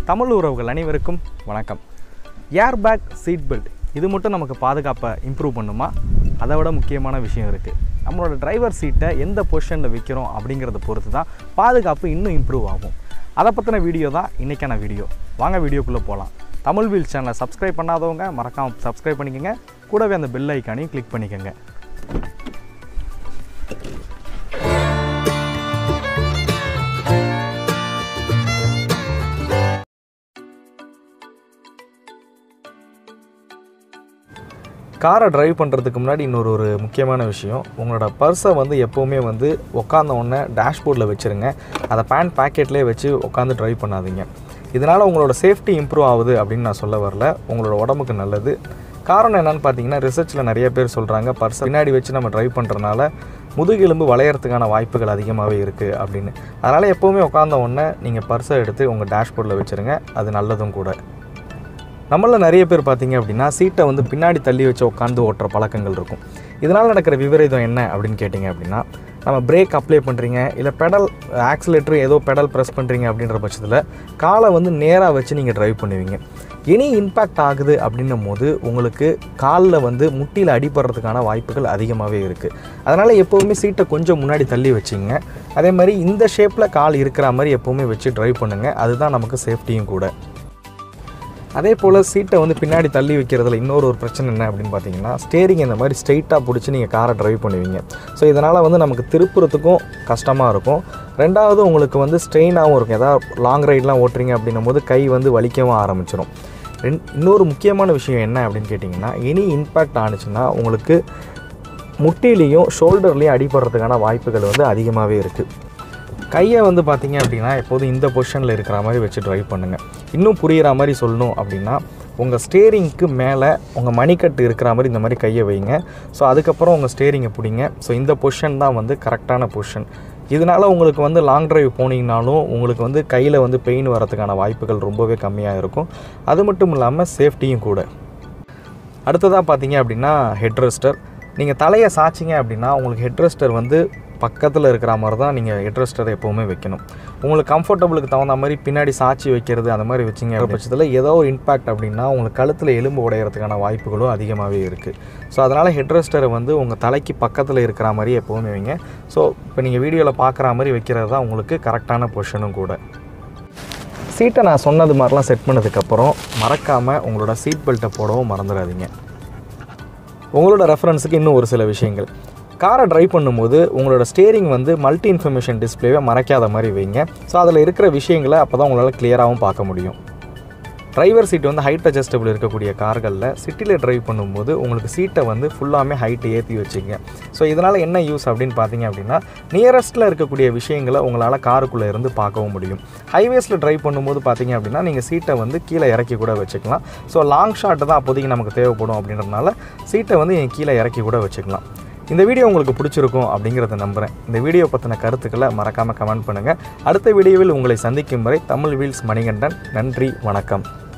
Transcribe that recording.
தமிழ் உறவுகள் அனைவருக்கும் வணக்கம் ஏர் பேக் சீட் பெல்ட் இது மட்டும் நமக்கு பாதுகாப்பை இம்ப்ரூவ் பண்ணுமா அதை விட முக்கியமான விஷயம் இருக்குது நம்மளோட டிரைவர் சீட்டை எந்த பொசிஷனில் வைக்கிறோம் அப்படிங்கிறத பொறுத்து தான் பாதுகாப்பு இன்னும் இம்ப்ரூவ் ஆகும் அதை பற்றின வீடியோ தான் இன்றைக்கான வீடியோ வாங்க வீடியோக்குள்ளே போகலாம் தமிழ் வீல் சேனலை சப்ஸ்கிரைப் பண்ணாதவங்க மறக்காமல் சப்ஸ்கிரைப் பண்ணிக்கோங்க கூடவே அந்த பெல் ஐக்கானையும் கிளிக் பண்ணிக்கோங்க காரை டிரைவ் பண்ணுறதுக்கு முன்னாடி இன்னொரு ஒரு முக்கியமான விஷயம் உங்களோட பர்ஸை வந்து எப்போவுமே வந்து உட்காந்த உடனே டேஷ்போர்டில் வச்சுருங்க அதை பேண்ட் பேக்கெட்லேயே வச்சு உட்காந்து டிரைவ் பண்ணாதீங்க இதனால் உங்களோட சேஃப்டி இம்ப்ரூவ் ஆகுது அப்படின்னு நான் சொல்ல வரல உங்களோட உடம்புக்கு நல்லது காரணம் என்னன்னு பார்த்தீங்கன்னா ரிசர்ச்சில் நிறைய பேர் சொல்கிறாங்க பர்ஸை பின்னாடி வச்சு நம்ம டிரைவ் பண்ணுறதுனால முதுகெலும்பு வளையறதுக்கான வாய்ப்புகள் அதிகமாகவே இருக்குது அப்படின்னு அதனால் எப்போவுமே உட்காந்த உடனே நீங்கள் பர்ஸை எடுத்து உங்கள் டேஷ்போர்டில் வச்சுருங்க அது நல்லதும் கூட நம்மள நிறைய பேர் பார்த்தீங்க அப்படின்னா சீட்டை வந்து பின்னாடி தள்ளி வச்சு உட்காந்து ஓட்டுற பழக்கங்கள் இருக்கும் இதனால் நடக்கிற விபரீதம் என்ன அப்படின்னு கேட்டிங்க அப்படின்னா நம்ம பிரேக் அப்ளை பண்ணுறீங்க இல்லை பெடல் ஆக்சிலேட்டர் ஏதோ பெடல் ப்ரெஸ் பண்ணுறீங்க அப்படின்ற பட்சத்தில் காலை வந்து நேராக வச்சு நீங்கள் டிரைவ் பண்ணுவீங்க எனி இம்பேக்ட் ஆகுது அப்படின்னும் போது உங்களுக்கு காலில் வந்து முட்டியில் அடிபடுறதுக்கான வாய்ப்புகள் அதிகமாகவே இருக்குது அதனால் எப்போவுமே சீட்டை கொஞ்சம் முன்னாடி தள்ளி வச்சிங்க அதே மாதிரி இந்த ஷேப்பில் கால் இருக்கிற மாதிரி எப்போவுமே வச்சு டிரைவ் பண்ணுங்கள் அதுதான் நமக்கு சேஃப்டியும் கூட அதே போல் சீட்டை வந்து பின்னாடி தள்ளி வைக்கிறதுல இன்னொரு ஒரு பிரச்சனை என்ன அப்படின்னு பார்த்தீங்கன்னா ஸ்டேரிங் இந்த மாதிரி ஸ்ட்ரைட்டாக பிடிச்சி நீங்கள் காரை டிரைவ் பண்ணுவீங்க ஸோ இதனால் வந்து நமக்கு திருப்புறத்துக்கும் கஷ்டமாக இருக்கும் ரெண்டாவது உங்களுக்கு வந்து ஸ்ட்ரெயினாகவும் இருக்கும் ஏதாவது லாங் ரைட்லாம் ஓட்டுறீங்க அப்படின்னும் போது கை வந்து வலிக்கவும் ஆரம்பிச்சிடும் ரெண் இன்னொரு முக்கியமான விஷயம் என்ன அப்படின்னு கேட்டிங்கன்னா எனி இம்பேக்ட் ஆணுச்சுன்னா உங்களுக்கு முட்டிலையும் ஷோல்டர்லேயும் அடிபடுறதுக்கான வாய்ப்புகள் வந்து அதிகமாகவே இருக்குது கையை வந்து பார்த்தீங்க அப்படின்னா எப்போதும் இந்த பொசிஷனில் இருக்கிற மாதிரி வச்சு ட்ரைவ் பண்ணுங்கள் இன்னும் புரிகிற மாதிரி சொல்லணும் அப்படின்னா உங்கள் ஸ்டேரிங்க்கு மேலே உங்கள் மணிக்கட்டு இருக்கிற மாதிரி இந்த மாதிரி கையை வைங்க ஸோ அதுக்கப்புறம் உங்கள் ஸ்டேரிங்கை பிடிங்க ஸோ இந்த பொசிஷன் தான் வந்து கரெக்டான பொசிஷன் இதனால் உங்களுக்கு வந்து லாங் டிரைவ் போனீங்கனாலும் உங்களுக்கு வந்து கையில் வந்து பெயின் வரதுக்கான வாய்ப்புகள் ரொம்பவே கம்மியாக இருக்கும் அது மட்டும் இல்லாமல் சேஃப்டியும் கூட அடுத்ததாக பார்த்தீங்க அப்படின்னா ஹெட் ரெஸ்டர் நீங்கள் தலையை சாய்ச்சிங்க அப்படின்னா உங்களுக்கு ஹெட் ரெஸ்டர் வந்து பக்கத்தில் இருக்கிற மாதிரி தான் நீங்கள் ஹெட் ரெஸ்டர் எப்போவுமே வைக்கணும் உங்களுக்கு கம்ஃபர்டபுளுக்கு தகுந்த மாதிரி பின்னாடி சாட்சி வைக்கிறது அந்த மாதிரி வச்சிங்க பட்சத்தில் ஏதோ ஒரு இம்பாக்ட் அப்படின்னா உங்களுக்கு கழுத்தில் எலும்பு உடையறதுக்கான வாய்ப்புகளும் அதிகமாகவே இருக்குது ஸோ அதனால் ஹெட் ரெஸ்டரை வந்து உங்கள் தலைக்கு பக்கத்தில் இருக்கிற மாதிரி எப்போவுமே வைங்க ஸோ இப்போ நீங்கள் வீடியோவில் பார்க்குற மாதிரி வைக்கிறது தான் உங்களுக்கு கரெக்டான பொசிஷனும் கூட சீட்டை நான் சொன்னது மாதிரிலாம் செட் பண்ணதுக்கப்புறம் மறக்காமல் உங்களோட சீட் பெல்ட்டை போடவும் மறந்துடாதீங்க உங்களோட ரெஃபரன்ஸுக்கு இன்னும் ஒரு சில விஷயங்கள் காரை ட்ரைவ் பண்ணும்போது உங்களோட ஸ்டேரிங் வந்து மல்டி இன்ஃபர்மேஷன் டிஸ்பிளேவை மறைக்காத மாதிரி வைங்க ஸோ அதில் இருக்கிற விஷயங்களை அப்போ தான் உங்களால் கிளியராகவும் பார்க்க முடியும் டிரைவர் சீட் வந்து ஹைட் அட்ஜஸ்டபிள் இருக்கக்கூடிய கார்களில் சிட்டியில் டிரைவ் பண்ணும்போது உங்களுக்கு சீட்டை வந்து ஃபுல்லாமே ஹைட்டு ஏற்றி வச்சுங்க ஸோ இதனால் என்ன யூஸ் அப்படின்னு பார்த்தீங்க அப்படின்னா நியரஸ்ட்டில் இருக்கக்கூடிய விஷயங்களை உங்களால் காருக்குள்ளே இருந்து பார்க்கவும் முடியும் ஹைவேஸில் டிரைவ் பண்ணும்போது பார்த்தீங்க அப்படின்னா நீங்கள் சீட்டை வந்து கீழே இறக்கி கூட வச்சுக்கலாம் ஸோ லாங் ஷாட் தான் அப்போதைக்கு நமக்கு தேவைப்படும் அப்படின்றதுனால சீட்டை வந்து நீங்கள் கீழே இறக்கி கூட வச்சுக்கலாம் இந்த வீடியோ உங்களுக்கு பிடிச்சிருக்கும் அப்படிங்கிறத நம்புகிறேன் இந்த வீடியோ பற்றின கருத்துக்களை மறக்காமல் கமெண்ட் பண்ணுங்கள் அடுத்த வீடியோவில் உங்களை சந்திக்கும் வரை தமிழ் வீல்ஸ் மணிகண்டன் நன்றி வணக்கம்